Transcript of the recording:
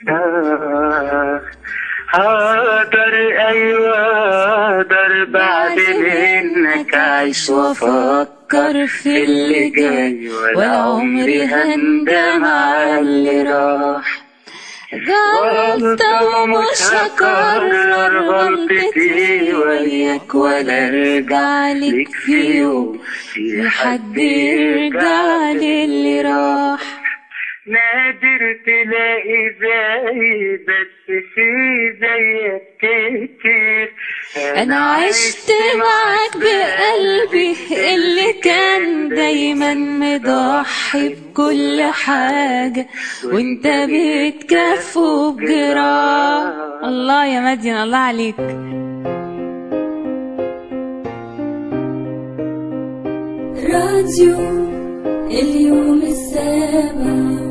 آه هقدر أيوة أقدر بعد منك أعيش وأفكر في اللي جاي ولا عمري هندم على اللي راح غلطت ومش هكرر غلطتي وياك ولا ارجع لك في يوم في حد يرجع للي راح نادر تلاقي زي بس في زيك كتير انا عشت معاك بقلبي اللي كان دايما مضحي بكل حاجة وانت بتكفه بجراح الله يا مدين الله عليك راديو اليوم السابع